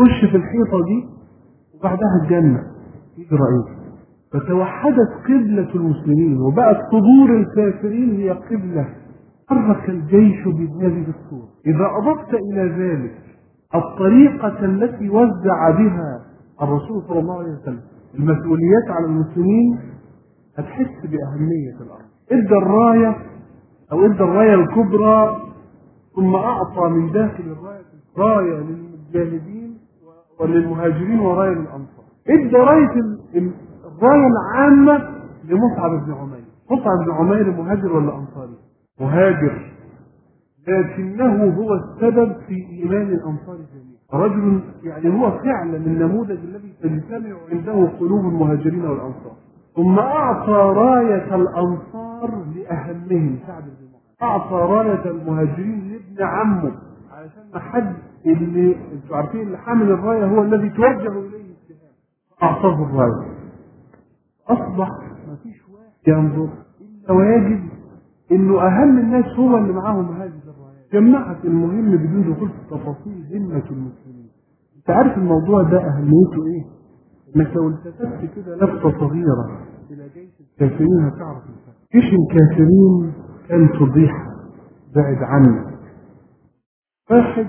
خش في الحيطة دي وبعدها الجنة يجي رأيك فتوحدت قبلة المسلمين وبقت صدور الكافرين هي قبلة حرك الجيش بهذه الصورة إذا أضفت إلى ذلك الطريقة التي وزع بها الرسول صلى الله عليه وسلم المسؤوليات على المسلمين هتحس بأهمية الأمر ادى الراية أو ادى الراية الكبرى ثم أعطى من داخل الراية راية للمجاهدين وللمهاجرين وراية للأنصار ادى راية الراية العامة لمصعب بن عمير مصعب بن عمير مهاجر ولا أنصاري مهاجر لكنه هو السبب في إيمان الأنصار جميعا رجل يعني هو فعلا النموذج الذي تجتمع عنده قلوب المهاجرين والأنصار ثم أعطى راية الأنصار لأهمهم سعد بن معاذ أعطى راية المهاجرين لابن عمه علشان ما حد اللي انتوا عارفين اللي حامل الراية هو الذي توجه إليه السهام أعطاه الراية أصبح ما فيش واحد ينظر إلا ويجد إنه أهم الناس هو اللي معاهم هذه الرايات جمعت المهم بدون دخول في تفاصيل ذمة المسلمين أنت عارف الموضوع ده أهميته إيه؟ انك لو التفت كده لفته صغيره الى جيش الكافرين هتعرف الفرق. جيش الكافرين كان فضيحه بعد عنه واحد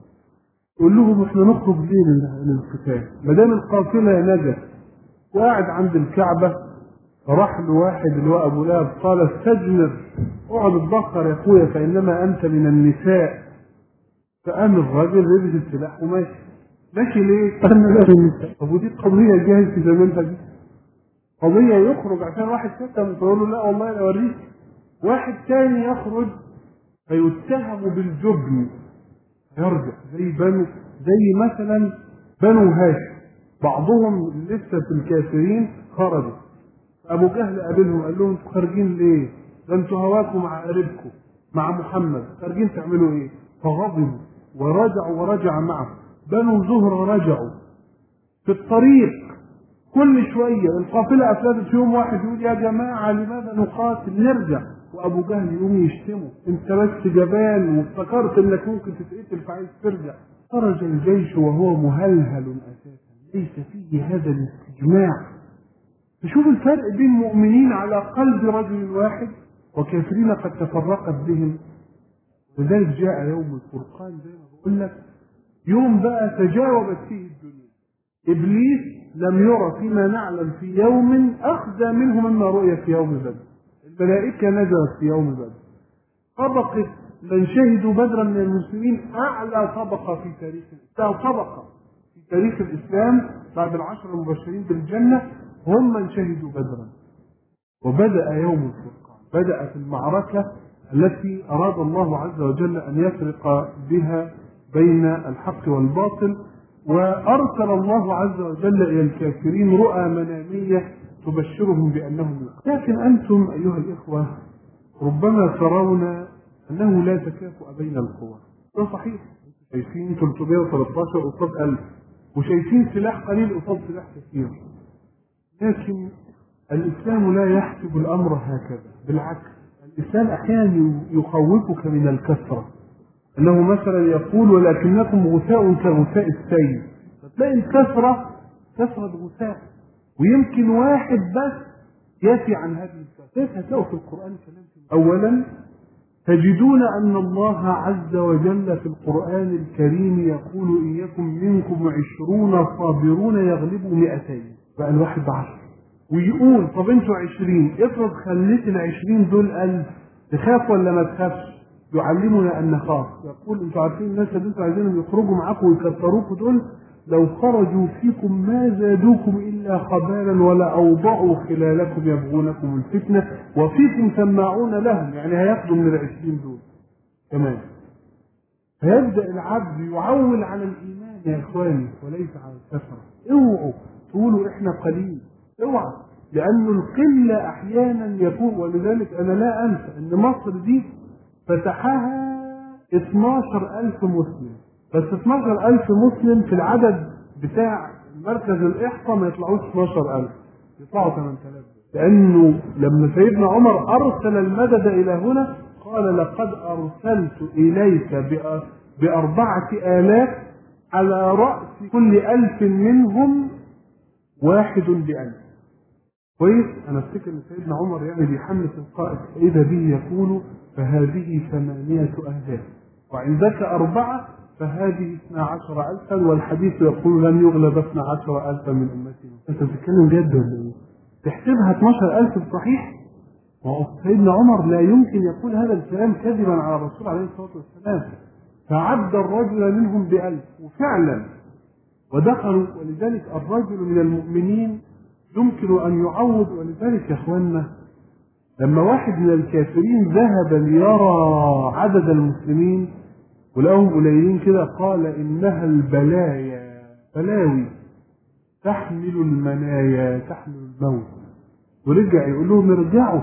يقول لهم احنا نخرج ليه للقتال ما دام القافله نجت وقاعد عند الكعبه فراح له واحد اللي هو ابو لهب قال استجمر اقعد اتبخر يا اخويا فانما انت من النساء فقام الراجل لبس السلاح وماشي ماشي ليه؟ قال لا النساء طب ودي قضيه جاهز في زمانها دي قضيه يخرج عشان واحد شتم تقول له لا والله انا اوريك واحد تاني يخرج فيتهم بالجبن يرجع زي بنو زي مثلا بنو هاشم بعضهم لسه في الكافرين خرجوا ابو جهل قابلهم قال لهم انتوا خارجين ليه؟ ده انتوا هواكم مع قريبكم مع محمد خارجين تعملوا ايه؟ فغضبوا ورجعوا ورجع معه بنو زهرة رجعوا في الطريق كل شوية القافلة أفلتت يوم واحد يقول يا جماعة لماذا نقاتل نرجع وأبو جهل يقوم يشتمه أنت بس جبان وافتكرت إنك ممكن تتقتل فعايز ترجع خرج الجيش وهو مهلهل أساسا ليس فيه هذا الاستجماع تشوف الفرق بين مؤمنين على قلب رجل واحد وكافرين قد تفرقت بهم لذلك جاء يوم الفرقان زي ما بقول لك يوم بقى تجاوبت فيه الدنيا ابليس لم يرى فيما نعلم في يوم اخزى منه مما رؤي في يوم بدر الملائكه نزلت في يوم بدر طبقه من شهدوا بدرا من المسلمين اعلى طبقه في تاريخ الاسلام طبقه في تاريخ الاسلام بعد العشر المبشرين بالجنه هم من شهدوا بدرا وبدا يوم الفرقان بدات المعركه التي اراد الله عز وجل ان يفرق بها بين الحق والباطل وارسل الله عز وجل الى الكافرين رؤى مناميه تبشرهم بانهم لا لكن انتم ايها الاخوه ربما ترون انه لا تكافؤ بين القوى ده صحيح شايفين 313 قصاد 1000 وشايفين سلاح قليل قصاد سلاح كثير لكن الاسلام لا يحسب الامر هكذا بالعكس الاسلام احيانا يخوفك من الكثره انه مثلا يقول ولكنكم غثاء كغثاء السيل فتلاقي الكثره كثره غثاء ويمكن واحد بس يافي عن هذه الكثره هتلاقوا في القران كلام اولا تجدون ان الله عز وجل في القران الكريم يقول ان يكن منكم عشرون صابرون يغلبوا مئتين بقى الواحد بعشر ويقول طب انتوا عشرين افرض خليت العشرين دول ألف تخاف ولا ما تخافش يعلمنا ان نخاف يقول انتوا عارفين الناس اللي انتوا عايزينهم يخرجوا معاكم ويكفروكم دول لو خرجوا فيكم ما زادوكم الا خبالا ولا اوضعوا خلالكم يبغونكم الفتنه وفيكم سماعون لهم يعني هياخدوا من العشرين دول كمان فيبدا العبد يعول على الايمان يا اخواني وليس على الكثره اوعوا تقولوا احنا قليل اوعى لأن القلة أحيانا يكون ولذلك أنا لا أنسى أن مصر دي فتحها 12000 مسلم بس 12000 مسلم في العدد بتاع مركز الإحصاء ما يطلعوش 12000 يطلعوا 8000 لأنه لما سيدنا عمر أرسل المدد إلى هنا قال لقد أرسلت إليك بأربعة آلاف على رأس كل ألف منهم واحد بألف كويس أنا أفتكر إن سيدنا عمر يعني بيحمس القائد فإذا به يقول فهذه ثمانية أهداف وعندك أربعة فهذه اثنا عشر ألفا والحديث يقول لن يغلب اثنا عشر ألفا من أمتنا أنت بتتكلم جد ولا إيه؟ تحسبها 12 ألف صحيح سيدنا عمر لا يمكن يقول هذا الكلام كذبا على الرسول عليه الصلاة والسلام فعد الرجل منهم بألف وفعلا ودخلوا ولذلك الرجل من المؤمنين يمكن أن يعوض ولذلك يا أخوانا لما واحد من الكافرين ذهب ليرى عدد المسلمين ولقاهم قليلين كده قال إنها البلايا بلاوي تحمل المنايا تحمل الموت ورجع يقول لهم ارجعوا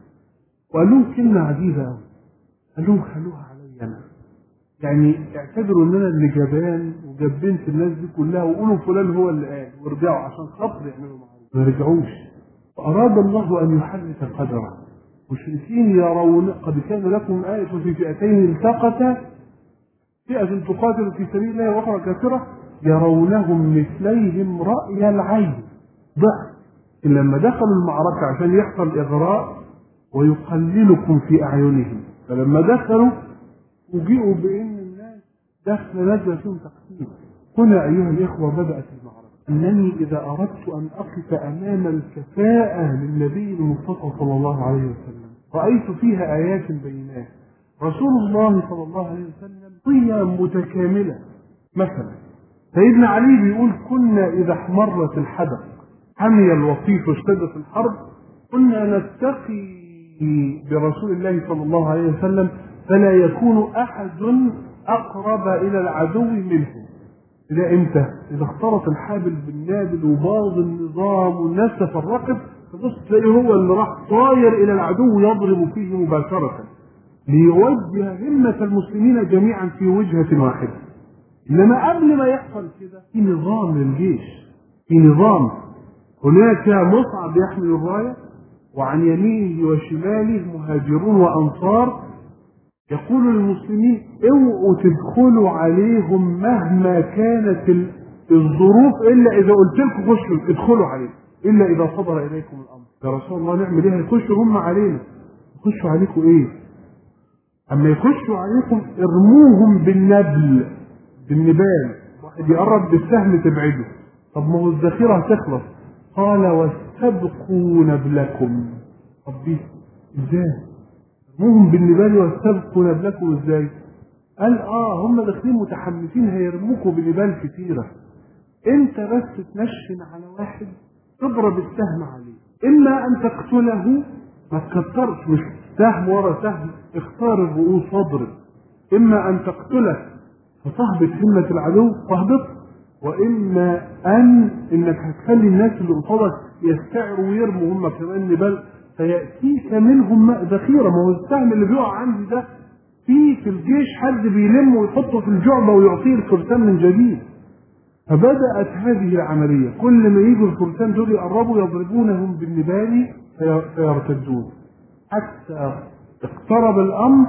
وقال لهم كلمة عجيبة أوي قال لهم خلوها علي أنا يعني اعتبروا ان انا اللي جبان وجبنت الناس دي كلها وقولوا فلان هو اللي قال وارجعوا عشان خاطر يعملوا معروف ما رجعوش فاراد الله ان يحرك قدره مشركين يرون قد كان لكم آية في فئتين التقتا فئة تقاتل في سبيل الله وأخرى كافرة يرونهم مثليهم رأي العين ضعف لما دخلوا المعركة عشان يحصل إغراء ويقللكم في أعينهم فلما دخلوا فوجئوا بأن الناس داخل نازلة فيهم تقسيم هنا أيها الإخوة بدأت المعركة أنني إذا أردت أن أقف أمام الكفاءة للنبي المصطفى صلى الله عليه وسلم رأيت فيها آيات بينات رسول الله صلى الله عليه وسلم قيم متكاملة مثلا سيدنا علي بيقول كنا إذا احمرت الحدث حمي الوصيف واشتدت الحرب كنا نتقي برسول الله صلى الله عليه وسلم فلا يكون أحد أقرب إلى العدو منه إلى إمتى؟ إذا اختلط الحابل بالنابل وباظ النظام والناس تفرقت تبص تلاقي هو اللي راح طاير إلى العدو يضرب فيه مباشرة ليوجه همة المسلمين جميعا في وجهة واحدة إنما قبل ما يحصل كده في نظام للجيش في نظام هناك مصعب يحمل الراية وعن يمينه وشماله مهاجرون وأنصار يقول للمسلمين اوعوا تدخلوا عليهم مهما كانت الظروف الا اذا قلت لكم خشوا ادخلوا عليهم الا اذا صدر اليكم الامر يا رسول الله نعمل ايه يخشوا هم علينا يخشوا عليكم ايه اما يخشوا عليكم ارموهم بالنبل بالنبال واحد يقرب بالسهم تبعده طب ما هو الذخيره هتخلص قال واستبقوا نبلكم طب دي ازاي ارموهم بالنبال واستبقوا نبلكم ازاي قال اه هم داخلين متحمسين هيرموكوا بنبال كتيره انت بس تنشن على واحد تضرب السهم عليه اما ان تقتله ما تكترش مش سهم ورا سهم اختار الرؤوس واضرب اما ان تقتله فتهبط همة العدو تهبط واما ان انك هتخلي الناس اللي قصادك يستعروا ويرموا هم كمان نبال فياتيك منهم ذخيره ما هو السهم اللي بيقع عندي ده في في الجيش حد بيلمه ويحطه في الجعبه ويعطيه الفرسان من جديد فبدأت هذه العملية كل ما يجوا الفرسان دول يقربوا يضربونهم بالنبال فيرتدون حتى اقترب الأمر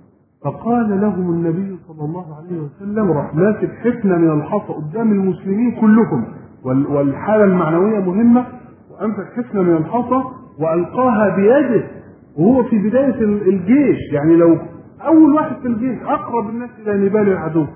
فقال لهم النبي صلى الله عليه وسلم راح ماسك حفنة من الحصى قدام المسلمين كلهم والحالة المعنوية مهمة وأمسك حفنة من الحصى وألقاها بيده وهو في بداية الجيش يعني لو أول واحد في الجيش أقرب الناس إلى نبال العدو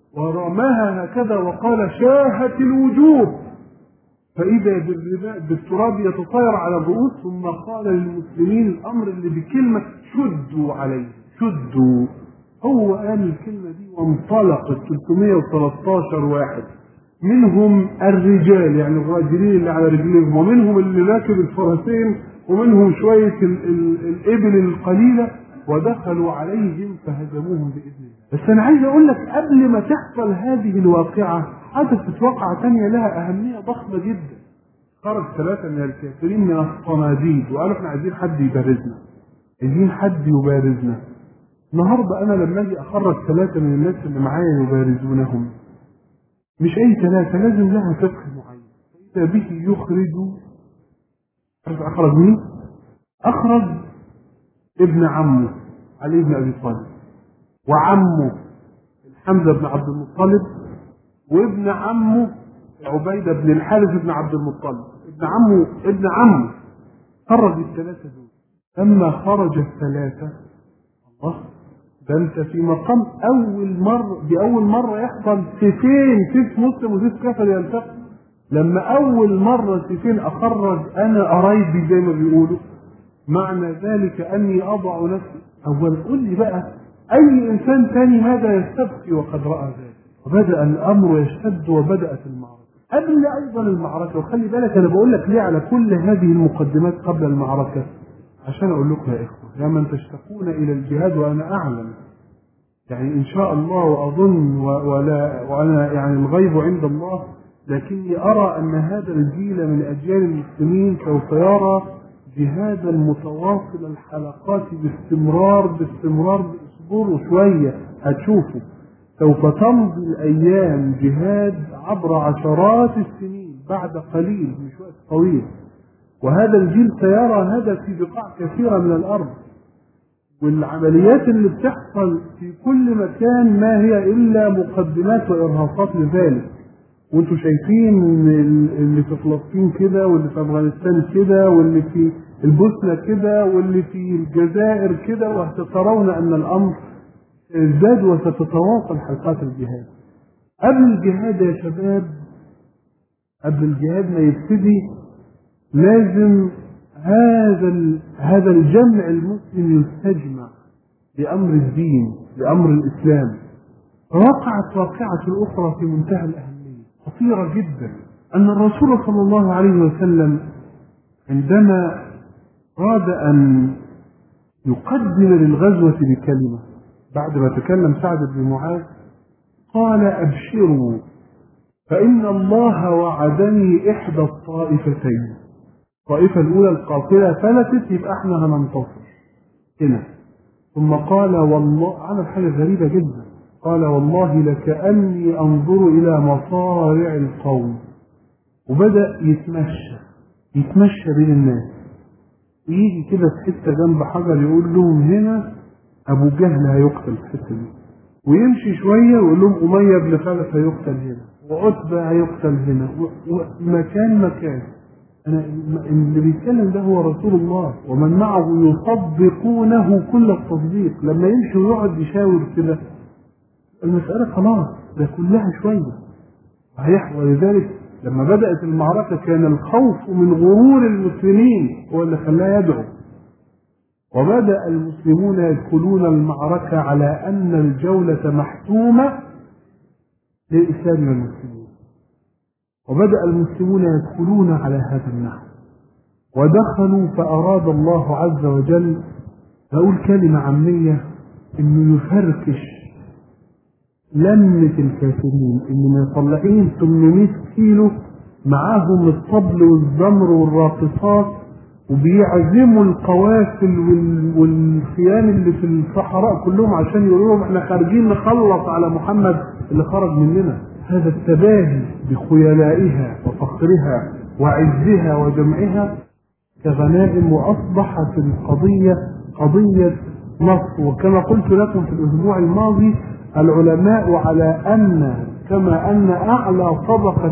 ورماها هكذا وقال شاهت الوجوه فإذا بالتراب يتطاير على الرؤوس ثم قال للمسلمين الأمر اللي بكلمة شدوا عليه شدوا هو قال الكلمة دي وانطلقت 313 واحد منهم الرجال يعني الراجلين اللي على رجليهم ومنهم اللي راكب الفرسين ومنهم شوية ال ال الإبل القليلة ودخلوا عليهم فهزموهم بإذن الله بس أنا عايز أقول لك قبل ما تحصل هذه الواقعة حدثت واقعة ثانية لها أهمية ضخمة جدا خرج ثلاثة من الكافرين من الصناديد وقالوا احنا عايزين حد يبارزنا عايزين حد يبارزنا النهارده أنا لما أجي أخرج ثلاثة من الناس اللي معايا يبارزونهم مش أي ثلاثة لازم لها فقه معين فإذا به يخرج عارف أخرج مين؟ أخرج ابن عمه علي بن ابي طالب وعمه حمزه بن عبد المطلب وابن عمه عبيدة بن الحارث بن عبد المطلب ابن عمه ابن عمه خرج الثلاثة دول لما خرج الثلاثة الله ده انت في مقام اول مرة بأول مرة يحصل سيفين سيف مسلم وسيف كافر يلتقي لما اول مرة سيفين اخرج انا قرايبي زي ما بيقولوا معنى ذلك اني اضع نفسي اول قول لي بقى اي انسان ثاني هذا يستبقي وقد راى ذلك وبدا الامر يشتد وبدات المعركه قبل ايضا المعركه وخلي بالك انا بقول لك ليه على كل هذه المقدمات قبل المعركه عشان اقول لكم يا اخوه يا من تشتقون الى الجهاد وانا اعلم يعني ان شاء الله واظن ولا وانا يعني الغيب عند الله لكني ارى ان هذا الجيل من اجيال المسلمين سوف يرى جهادا متواصل الحلقات باستمرار باستمرار اصبروا وشويه هتشوفوا سوف تمضي الايام جهاد عبر عشرات السنين بعد قليل مش وقت طويل وهذا الجيل سيرى هذا في بقاع كثيره من الارض والعمليات اللي بتحصل في كل مكان ما هي الا مقدمات وارهاصات لذلك وانتم شايفين اللي في فلسطين كده واللي في افغانستان كده واللي في البوسنه كده واللي في الجزائر كده وسترون ان الامر ازداد وستتواصل حلقات الجهاد. قبل الجهاد يا شباب قبل الجهاد ما يبتدي لازم هذا هذا الجمع المسلم يستجمع بامر الدين بامر الاسلام. وقعت واقعه اخرى في منتهى الاهميه. خطيرة جدا أن الرسول صلى الله عليه وسلم عندما أراد أن يقدم للغزوة بكلمة بعد ما تكلم سعد بن معاذ قال أبشروا فإن الله وعدني إحدى الطائفتين الطائفة الأولى القافلة فلتت يبقى احنا هننتصر هنا ثم قال والله عمل حاجة غريبة جدا قال والله لكأني أنظر إلى مصارع القوم وبدأ يتمشى يتمشى بين الناس ويجي كده في حتة جنب حجر يقول لهم هنا أبو جهل هيقتل في الحتة دي ويمشي شوية ويقول لهم أمية بن خلف هيقتل هنا وعتبة هيقتل هنا ومكان مكان أنا اللي بيتكلم ده هو رسول الله ومن معه يصدقونه كل التصديق لما يمشي ويقعد يشاور كده المسألة خلاص ده كلها شوية صحيح ولذلك لما بدأت المعركة كان الخوف من غرور المسلمين هو اللي خلاه يدعو وبدأ المسلمون يدخلون المعركة على أن الجولة محتومة للإسلام والمسلمين وبدأ المسلمون يدخلون على هذا النحو ودخلوا فأراد الله عز وجل أقول كلمة عامية إنه يفركش لمة الكافرين اللي مطلعين 800 كيلو معاهم الطبل والزمر والراقصات وبيعزموا القوافل والخيام اللي في الصحراء كلهم عشان يقولوا لهم احنا خارجين نخلص على محمد اللي خرج مننا هذا التباهي بخيلائها وفخرها وعزها وجمعها كغنائم واصبحت القضيه قضيه نصر وكما قلت لكم في الاسبوع الماضي العلماء على ان كما ان اعلى طبقه